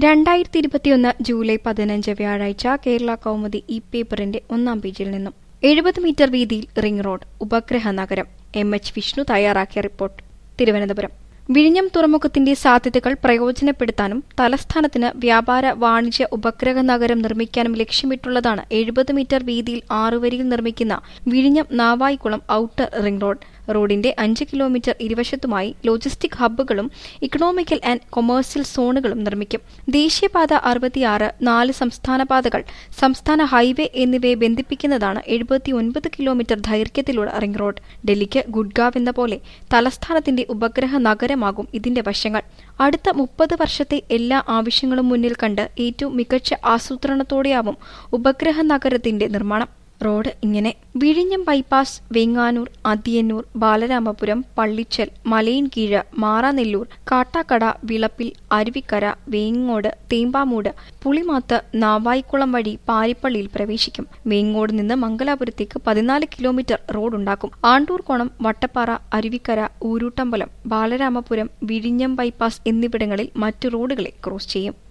രണ്ടായിരത്തി ഇരുപത്തിയൊന്ന് ജൂലൈ പതിനഞ്ച് വ്യാഴാഴ്ച കേരള കൗമുദി ഈ പേപ്പറിന്റെ ഒന്നാം പേജിൽ നിന്നും എഴുപത് മീറ്റർ വീതിയിൽ റിംഗ് റോഡ് ഉപഗ്രഹ നഗരം എം എച്ച് വിഷ്ണു തയ്യാറാക്കിയ റിപ്പോർട്ട് തിരുവനന്തപുരം വിഴിഞ്ഞം തുറമുഖത്തിന്റെ സാധ്യതകൾ പ്രയോജനപ്പെടുത്താനും തലസ്ഥാനത്തിന് വ്യാപാര വാണിജ്യ ഉപഗ്രഹ നഗരം നിർമ്മിക്കാനും ലക്ഷ്യമിട്ടുള്ളതാണ് എഴുപത് മീറ്റർ വീതിയിൽ ആറുവരിയിൽ നിർമ്മിക്കുന്ന വിഴിഞ്ഞം നാവായിക്കുളം ഔട്ടർ റിംഗ് റോഡ് റോഡിന്റെ അഞ്ച് കിലോമീറ്റർ ഇരുവശത്തുമായി ലോജിസ്റ്റിക് ഹബ്ബുകളും ഇക്കണോമിക്കൽ ആൻഡ് കൊമേഴ്സ്യൽ സോണുകളും നിർമ്മിക്കും ദേശീയപാത അറുപത്തിയാറ് നാല് സംസ്ഥാന പാതകൾ സംസ്ഥാന ഹൈവേ എന്നിവയെ ബന്ധിപ്പിക്കുന്നതാണ് എഴുപത്തിയൊൻപത് കിലോമീറ്റർ ദൈർഘ്യത്തിലുള്ള റിംഗ് റോഡ് ഡൽഹിക്ക് ഗുഡ്ഗാവ് എന്ന പോലെ തലസ്ഥാനത്തിന്റെ ഉപഗ്രഹ നഗരമാകും ഇതിന്റെ വശങ്ങൾ അടുത്ത മുപ്പത് വർഷത്തെ എല്ലാ ആവശ്യങ്ങളും മുന്നിൽ കണ്ട് ഏറ്റവും മികച്ച ആസൂത്രണത്തോടെയാവും ഉപഗ്രഹ നഗരത്തിന്റെ നിർമ്മാണം റോഡ് ഇങ്ങനെ വിഴിഞ്ഞം ബൈപ്പാസ് വെങ്ങാനൂർ അതിയന്നൂർ ബാലരാമപുരം പള്ളിച്ചൽ മലയിൻകീഴ് മാറാനെല്ലൂർ കാട്ടാക്കട വിളപ്പിൽ അരുവിക്കര വേങ്ങോട് തേമ്പാമൂട് പുളിമാത്ത് നാവായിക്കുളം വഴി പാരിപ്പള്ളിയിൽ പ്രവേശിക്കും വേങ്ങോട് നിന്ന് മംഗലാപുരത്തേക്ക് പതിനാല് കിലോമീറ്റർ റോഡുണ്ടാക്കും ആണ്ടൂർകോണം വട്ടപ്പാറ അരുവിക്കര ഊരൂട്ടമ്പലം ബാലരാമപുരം വിഴിഞ്ഞം ബൈപ്പാസ് എന്നിവിടങ്ങളിൽ മറ്റു റോഡുകളെ ക്രോസ് ചെയ്യും